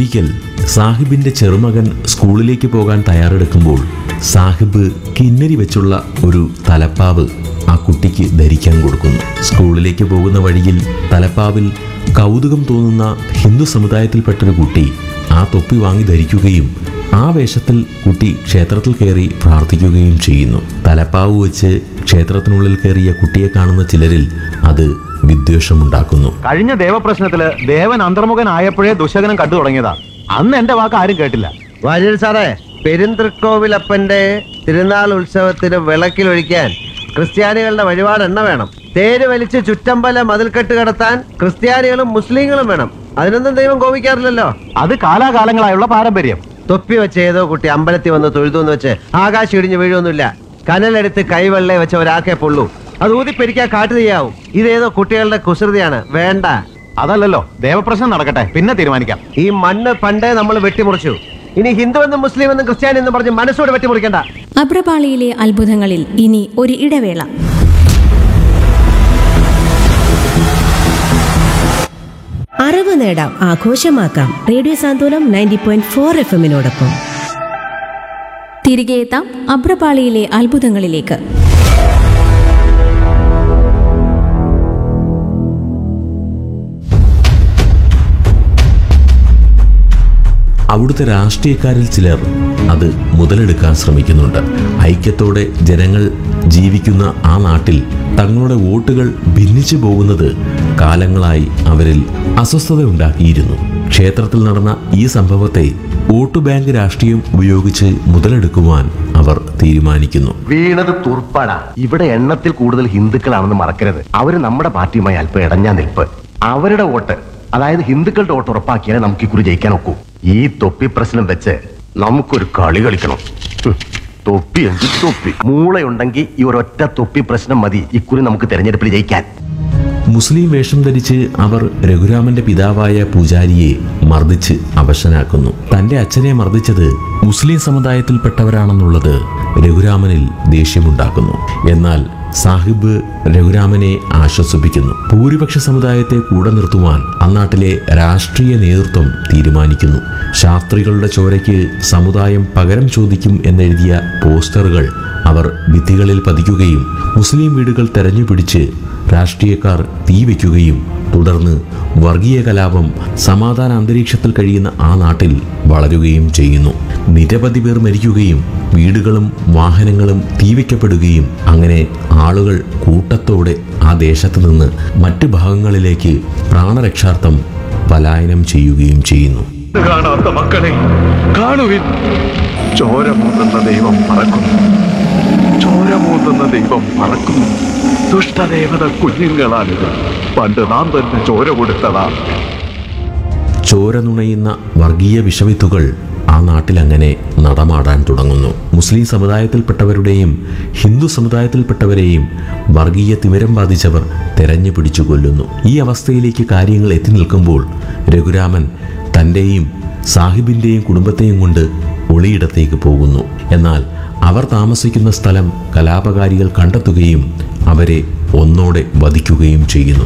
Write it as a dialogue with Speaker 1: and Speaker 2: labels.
Speaker 1: ഒരിക്കൽ സാഹിബിന്റെ ചെറുമകൻ സ്കൂളിലേക്ക് പോകാൻ തയ്യാറെടുക്കുമ്പോൾ സാഹിബ് കിന്നരി വെച്ചുള്ള ഒരു തലപ്പാവ് ആ കുട്ടിക്ക് ധരിക്കാൻ കൊടുക്കുന്നു സ്കൂളിലേക്ക് പോകുന്ന വഴിയിൽ തലപ്പാവിൽ കൗതുകം തോന്നുന്ന ഹിന്ദു സമുദായത്തിൽപ്പെട്ടൊരു കുട്ടി ആ തൊപ്പി വാങ്ങി ധരിക്കുകയും ആ വേഷത്തിൽ കുട്ടി ക്ഷേത്രത്തിൽ കയറി പ്രാർത്ഥിക്കുകയും ചെയ്യുന്നു തലപ്പാവ് വെച്ച് ക്ഷേത്രത്തിനുള്ളിൽ കയറിയ കുട്ടിയെ കാണുന്ന ചിലരിൽ അത് വിദ്വേഷമുണ്ടാക്കുന്നു
Speaker 2: കഴിഞ്ഞ ദേവപ്രശ്നത്തില് ദേവൻ അന്തർമുഖനായപ്പോഴേ ദുശകനം കണ്ടു തുടങ്ങിയതാ അന്ന് എന്റെ വാക്ക് ആരും കേട്ടില്ല
Speaker 3: വാര്യർ സാറേ പെരുന്തൃക്കോവിലപ്പന്റെ തിരുനാൾ ഉത്സവത്തിന് വിളക്കിലൊഴിക്കാൻ ക്രിസ്ത്യാനികളുടെ വഴിപാട് എണ്ണ വേണം തേര് വലിച്ച് ചുറ്റമ്പല മതിൽക്കെട്ട് കടത്താൻ ക്രിസ്ത്യാനികളും മുസ്ലിങ്ങളും വേണം അതിനൊന്നും ദൈവം കോപിക്കാറില്ലല്ലോ
Speaker 2: അത് കാലാകാലങ്ങളായുള്ള പാരമ്പര്യം
Speaker 3: തൊപ്പി വെച്ച് ഏതോ കുട്ടി അമ്പലത്തിൽ വന്ന് തൊഴുതു എന്ന് വെച്ച് ആകാശം ഇടിഞ്ഞ് വീഴൊന്നുമില്ല കനലെടുത്ത് കൈവെള്ളെ വെച്ച ഒരാക്കേ പൊള്ളൂ അത് ഊതിപ്പെരിക്കാൻ കാട്ടു ചെയ്യാവും ഇതേതോ കുട്ടികളുടെ കുസൃതിയാണ് വേണ്ട
Speaker 2: അതല്ലല്ലോ ദേവപ്രശ്നം നടക്കട്ടെ പിന്നെ തീരുമാനിക്കാം
Speaker 3: ഈ മണ്ണ് പണ്ടേ നമ്മൾ വെട്ടിമുറിച്ചു ഇനി ഹിന്ദു എന്നും മുസ്ലിം എന്നും ക്രിസ്ത്യാനി എന്നും പറഞ്ഞ് മനസ്സോടെ വെട്ടിമുറിക്കണ്ട
Speaker 4: അബ്രപാളിയിലെ അത്ഭുതങ്ങളിൽ ഇനി ഒരു ഇടവേള
Speaker 5: അറിവ് നേടാം ആഘോഷമാക്കാം radio Santhwanam ninety point four F എമ്മിനോടൊപ്പം
Speaker 4: തിരികെ എത്താം അബ്രപാളിയിലെ അത്ഭുതങ്ങളിലേക്ക്
Speaker 1: അവിടുത്തെ രാഷ്ട്രീയക്കാരിൽ ചിലർ അത് മുതലെടുക്കാൻ ശ്രമിക്കുന്നുണ്ട് ഐക്യത്തോടെ ജനങ്ങൾ ജീവിക്കുന്ന ആ നാട്ടിൽ തങ്ങളുടെ വോട്ടുകൾ ഭിന്നിച്ചു പോകുന്നത് കാലങ്ങളായി അവരിൽ അസ്വസ്ഥത ഉണ്ടാക്കിയിരുന്നു ക്ഷേത്രത്തിൽ നടന്ന ഈ സംഭവത്തെ വോട്ട് ബാങ്ക് രാഷ്ട്രീയം ഉപയോഗിച്ച് മുതലെടുക്കുവാൻ അവർ തീരുമാനിക്കുന്നു
Speaker 6: വീണത് തുർപ്പാടാ ഇവിടെ എണ്ണത്തിൽ കൂടുതൽ ഹിന്ദുക്കളാണെന്ന് മറക്കരുത് അവര് നമ്മുടെ പാർട്ടിയുമായി അല്പം ഇടഞ്ഞാ നിൽപ്പ് അവരുടെ വോട്ട് അതായത് ഹിന്ദുക്കളുടെ വോട്ട് ഉറപ്പാക്കിയാലേ നമുക്ക് ഇക്കുറി ജയിക്കാൻ ഒക്കൂ ഈ തൊപ്പി പ്രശ്നം വെച്ച് നമുക്കൊരു കളി കളിക്കണം ഹും, തൊപ്പി എങ്കിൽ തൊപ്പി മൂളയുണ്ടെങ്കിൽ ഈ ഒരൊറ്റ തൊപ്പി പ്രശ്നം മതി ഇക്കുറി നമുക്ക് തെരഞ്ഞെടുപ്പിൽ ജയിക്കാൻ
Speaker 1: മുസ്ലിം വേഷം ധരിച്ച് അവർ രഘുരാമന്റെ പിതാവായ പൂജാരിയെ മർദ്ദിച്ച് അവശനാക്കുന്നു തന്റെ അച്ഛനെ മർദ്ദിച്ചത് മുസ്ലിം സമുദായത്തിൽപ്പെട്ടവരാണെന്നുള്ളത് രഘുരാമനിൽ ദേഷ്യമുണ്ടാക്കുന്നു എന്നാൽ സാഹിബ് രഘുരാമനെ ആശ്വസിപ്പിക്കുന്നു ഭൂരിപക്ഷ സമുദായത്തെ കൂടെ നിർത്തുവാൻ അന്നാട്ടിലെ രാഷ്ട്രീയ നേതൃത്വം തീരുമാനിക്കുന്നു ശാസ്ത്രികളുടെ ചോരയ്ക്ക് സമുദായം പകരം ചോദിക്കും എന്നെഴുതിയ പോസ്റ്ററുകൾ അവർ ഭിത്തികളിൽ പതിക്കുകയും മുസ്ലിം വീടുകൾ തെരഞ്ഞുപിടിച്ച് രാഷ്ട്രീയക്കാർ തീവെക്കുകയും തുടർന്ന് വർഗീയ കലാപം സമാധാന അന്തരീക്ഷത്തിൽ കഴിയുന്ന ആ നാട്ടിൽ വളരുകയും ചെയ്യുന്നു നിരവധി പേർ മരിക്കുകയും വീടുകളും വാഹനങ്ങളും തീവയ്ക്കപ്പെടുകയും അങ്ങനെ ആളുകൾ കൂട്ടത്തോടെ ആ ദേശത്ത് നിന്ന് മറ്റ് ഭാഗങ്ങളിലേക്ക് പ്രാണരക്ഷാർത്ഥം പലായനം ചെയ്യുകയും ചെയ്യുന്നു
Speaker 7: കാണാത്ത മക്കളെ കാണുവിൻ ചോരമൂന്നുന്ന ദൈവം പറക്കുന്നു ചോരമൂന്നുന്ന ദൈവം പറക്കുന്നു ദുഷ്ടദേവത കുഞ്ഞുങ്ങളാണിത് പണ്ട് നാം തന്നെ ചോര കൊടുത്തതാണ്
Speaker 1: ചോര നുണയുന്ന വർഗീയ വിഷവിത്തുകൾ ആ നാട്ടിൽ അങ്ങനെ നടമാടാൻ തുടങ്ങുന്നു മുസ്ലിം സമുദായത്തിൽപ്പെട്ടവരുടെയും ഹിന്ദു സമുദായത്തിൽപ്പെട്ടവരെയും വർഗീയ തിമിരം ബാധിച്ചവർ തെരഞ്ഞു പിടിച്ചു കൊല്ലുന്നു ഈ അവസ്ഥയിലേക്ക് കാര്യങ്ങൾ എത്തി നിൽക്കുമ്പോൾ രഘുരാമൻ തൻ്റെയും സാഹിബിൻ്റെയും കുടുംബത്തെയും കൊണ്ട് ഒളിയിടത്തേക്ക് പോകുന്നു എന്നാൽ അവർ താമസിക്കുന്ന സ്ഥലം കലാപകാരികൾ കണ്ടെത്തുകയും അവരെ ഒന്നോടെ വധിക്കുകയും ചെയ്യുന്നു